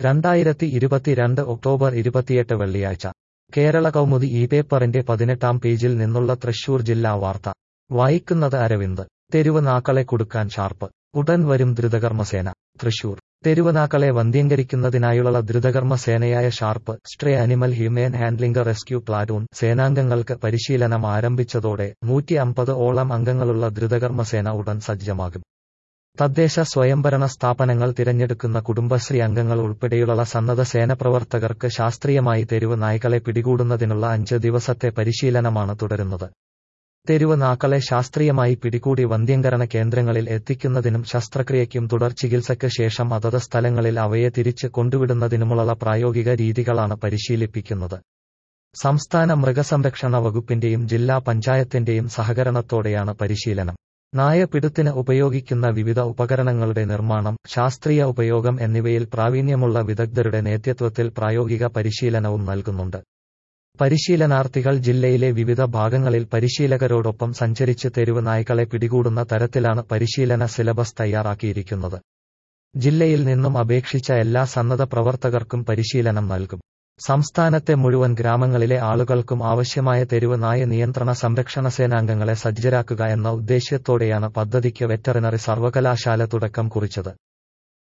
രണ്ടായിരത്തി ഇരുപത്തിരണ്ട് ഒക്ടോബർ ഇരുപത്തിയെട്ട് വെള്ളിയാഴ്ച കേരള കൗമുദി ഈ പേപ്പറിന്റെ പതിനെട്ടാം പേജിൽ നിന്നുള്ള തൃശൂർ ജില്ലാ വാർത്ത വായിക്കുന്നത് അരവിന്ദ് തെരുവ് നാക്കളെ കുടുക്കാൻ ഷാർപ്പ് ഉടൻ വരും ദ്രുതകർമ്മസേന തൃശൂർ തെരുവനാക്കളെ വന്ധ്യംകരിക്കുന്നതിനായുള്ള ദ്രുതകർമ്മ സേനയായ SHARP stray animal human handling rescue platoon സേനാംഗങ്ങൾക്ക് പരിശീലനം ആരംഭിച്ചതോടെ നൂറ്റി അമ്പത് ഓളം അംഗങ്ങളുള്ള ദ്രുതകർമ്മസേന ഉടൻ സജ്ജമാകും തദ്ദേശ സ്വയംഭരണ സ്ഥാപനങ്ങൾ തിരഞ്ഞെടുക്കുന്ന കുടുംബശ്രീ അംഗങ്ങൾ ഉൾപ്പെടെയുള്ള സന്നദ്ധ സേന പ്രവർത്തകർക്ക് ശാസ്ത്രീയമായി തെരുവ് നായ്ക്കളെ പിടികൂടുന്നതിനുള്ള അഞ്ച് ദിവസത്തെ പരിശീലനമാണ് തുടരുന്നത് തെരുവ് നാക്കളെ ശാസ്ത്രീയമായി പിടികൂടി വന്ധ്യംകരണ കേന്ദ്രങ്ങളിൽ എത്തിക്കുന്നതിനും ശസ്ത്രക്രിയയ്ക്കും തുടർ ചികിത്സയ്ക്ക് ശേഷം അതത് സ്ഥലങ്ങളിൽ അവയെ തിരിച്ച് കൊണ്ടുവിടുന്നതിനുമുള്ള പ്രായോഗിക രീതികളാണ് പരിശീലിപ്പിക്കുന്നത് സംസ്ഥാന മൃഗസംരക്ഷണ വകുപ്പിന്റെയും ജില്ലാ പഞ്ചായത്തിന്റെയും സഹകരണത്തോടെയാണ് പരിശീലനം നായപിടുത്തിന് ഉപയോഗിക്കുന്ന വിവിധ ഉപകരണങ്ങളുടെ നിർമ്മാണം ശാസ്ത്രീയ ഉപയോഗം എന്നിവയിൽ പ്രാവീണ്യമുള്ള വിദഗ്ധരുടെ നേതൃത്വത്തിൽ പ്രായോഗിക പരിശീലനവും നൽകുന്നുണ്ട് പരിശീലനാർത്ഥികൾ ജില്ലയിലെ വിവിധ ഭാഗങ്ങളിൽ പരിശീലകരോടൊപ്പം സഞ്ചരിച്ച് തെരുവ് നായ്ക്കളെ പിടികൂടുന്ന തരത്തിലാണ് പരിശീലന സിലബസ് തയ്യാറാക്കിയിരിക്കുന്നത് ജില്ലയിൽ നിന്നും അപേക്ഷിച്ച എല്ലാ സന്നദ്ധ പ്രവർത്തകർക്കും പരിശീലനം നൽകും സംസ്ഥാനത്തെ മുഴുവൻ ഗ്രാമങ്ങളിലെ ആളുകൾക്കും ആവശ്യമായ തെരുവ് നായ നിയന്ത്രണ സംരക്ഷണ സേനാംഗങ്ങളെ സജ്ജരാക്കുക എന്ന ഉദ്ദേശ്യത്തോടെയാണ് പദ്ധതിക്ക് വെറ്ററിനറി സർവകലാശാല തുടക്കം കുറിച്ചത്